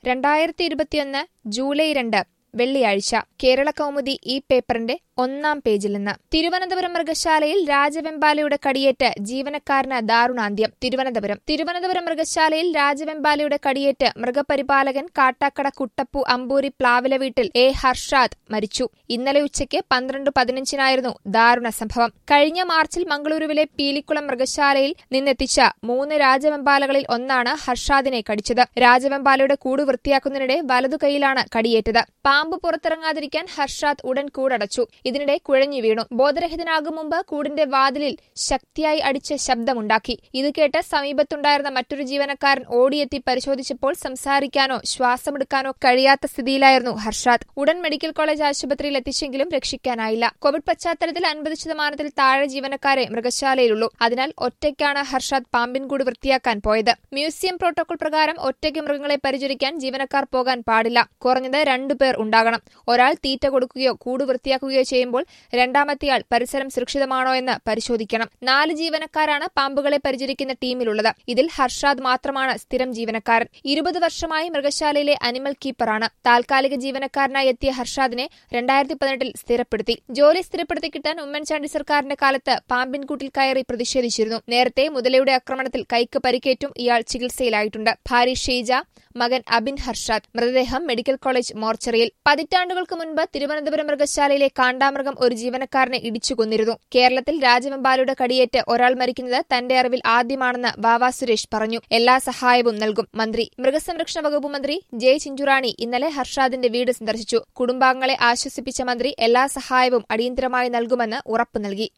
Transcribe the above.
രണ്ടായിരത്തി ഇരുപത്തിയൊന്ന് ജൂലൈ രണ്ട് വെള്ളിയാഴ്ച കേരള കൗമുദി ഈ പേപ്പറിന്റെ ഒന്നാം പേജിൽ നിന്ന് തിരുവനന്തപുരം മൃഗശാലയിൽ രാജവെമ്പാലയുടെ കടിയേറ്റ് ജീവനക്കാരന് ദാരുണാന്ത്യം തിരുവനന്തപുരം തിരുവനന്തപുരം മൃഗശാലയിൽ രാജവെമ്പാലയുടെ കടിയേറ്റ് മൃഗപരിപാലകൻ കാട്ടാക്കട കുട്ടപ്പു അമ്പൂരി പ്ലാവില വീട്ടിൽ എ ഹർഷാദ് മരിച്ചു ഇന്നലെ ഉച്ചയ്ക്ക് പന്ത്രണ്ട് പതിനഞ്ചിനായിരുന്നു ദാരുണ സംഭവം കഴിഞ്ഞ മാർച്ചിൽ മംഗളൂരുവിലെ പീലിക്കുളം മൃഗശാലയിൽ നിന്നെത്തിച്ച മൂന്ന് രാജവെമ്പാലകളിൽ ഒന്നാണ് ഹർഷാദിനെ കടിച്ചത് രാജവെമ്പാലയുടെ കൂട് വൃത്തിയാക്കുന്നതിനിടെ വലതു കൈയിലാണ് കടിയേറ്റത് പാമ്പ് പുറത്തിറങ്ങാതിരിക്കാൻ ഹർഷാദ് ഉടൻ കൂടടച്ചു ഇതിനിടെ കുഴഞ്ഞു വീണു ബോധരഹിതനാകും മുമ്പ് കൂടിന്റെ വാതിലിൽ ശക്തിയായി അടിച്ച് ശബ്ദമുണ്ടാക്കി ഇത് കേട്ട് സമീപത്തുണ്ടായിരുന്ന മറ്റൊരു ജീവനക്കാരൻ ഓടിയെത്തി പരിശോധിച്ചപ്പോൾ സംസാരിക്കാനോ ശ്വാസമെടുക്കാനോ കഴിയാത്ത സ്ഥിതിയിലായിരുന്നു ഹർഷാദ് ഉടൻ മെഡിക്കൽ കോളേജ് ആശുപത്രിയിൽ എത്തിച്ചെങ്കിലും രക്ഷിക്കാനായില്ല കോവിഡ് പശ്ചാത്തലത്തിൽ അൻപത് ശതമാനത്തിൽ താഴെ ജീവനക്കാരെ മൃഗശാലയിലുള്ളൂ അതിനാൽ ഒറ്റയ്ക്കാണ് ഹർഷാദ് പാമ്പിൻകൂട് വൃത്തിയാക്കാൻ പോയത് മ്യൂസിയം പ്രോട്ടോകോൾ പ്രകാരം ഒറ്റയ്ക്ക് മൃഗങ്ങളെ പരിചരിക്കാൻ ജീവനക്കാർ പോകാൻ പാടില്ല കുറഞ്ഞത് രണ്ടുപേർ ഉണ്ടാകണം ഒരാൾ തീറ്റ കൊടുക്കുകയോ കൂട് വൃത്തിയാക്കുകയോ ചെയ്യുമ്പോൾ രണ്ടാമത്തെയാൾ പരിസരം സുരക്ഷിതമാണോ എന്ന് പരിശോധിക്കണം നാല് ജീവനക്കാരാണ് പാമ്പുകളെ പരിചരിക്കുന്ന ടീമിലുള്ളത് ഇതിൽ ഹർഷാദ് മാത്രമാണ് സ്ഥിരം ജീവനക്കാരൻ ഇരുപത് വർഷമായി മൃഗശാലയിലെ അനിമൽ കീപ്പറാണ് താൽക്കാലിക ജീവനക്കാരനായി എത്തിയ ഹർഷാദിനെ രണ്ടായിരത്തി പതിനെട്ടിൽ സ്ഥിരപ്പെടുത്തി ജോലി സ്ഥിരപ്പെടുത്തി കിട്ടാൻ ഉമ്മൻചാണ്ടി സർക്കാരിന്റെ കാലത്ത് പാമ്പിൻകൂട്ടിൽ കയറി പ്രതിഷേധിച്ചിരുന്നു നേരത്തെ മുതലയുടെ ആക്രമണത്തിൽ കൈക്ക് പരിക്കേറ്റും ഇയാൾ ചികിത്സയിലായിട്ടുണ്ട് ഭാര്യ ഷീജ മകൻ അബിൻ ഹർഷാദ് മൃതദേഹം മെഡിക്കൽ കോളേജ് മോർച്ചറിയിൽ പതിറ്റാണ്ടുകൾക്ക് മുൻപ് തിരുവനന്തപുരം മൃഗശാലയിലെ കാണ്ടാമൃഗം ഒരു ജീവനക്കാരനെ ഇടിച്ചു കൊന്നിരുന്നു കേരളത്തിൽ രാജവെമ്പാലയുടെ കടിയേറ്റ് ഒരാൾ മരിക്കുന്നത് തന്റെ അറിവിൽ ആദ്യമാണെന്ന് വാവ സുരേഷ് പറഞ്ഞു എല്ലാ സഹായവും നൽകും മന്ത്രി മൃഗസംരക്ഷണ വകുപ്പ് മന്ത്രി ജെ ചിഞ്ചുറാണി ഇന്നലെ ഹർഷാദിന്റെ വീട് സന്ദർശിച്ചു കുടുംബാംഗങ്ങളെ ആശ്വസിപ്പിച്ച മന്ത്രി എല്ലാ സഹായവും അടിയന്തരമായി നൽകുമെന്ന് ഉറപ്പു നൽകി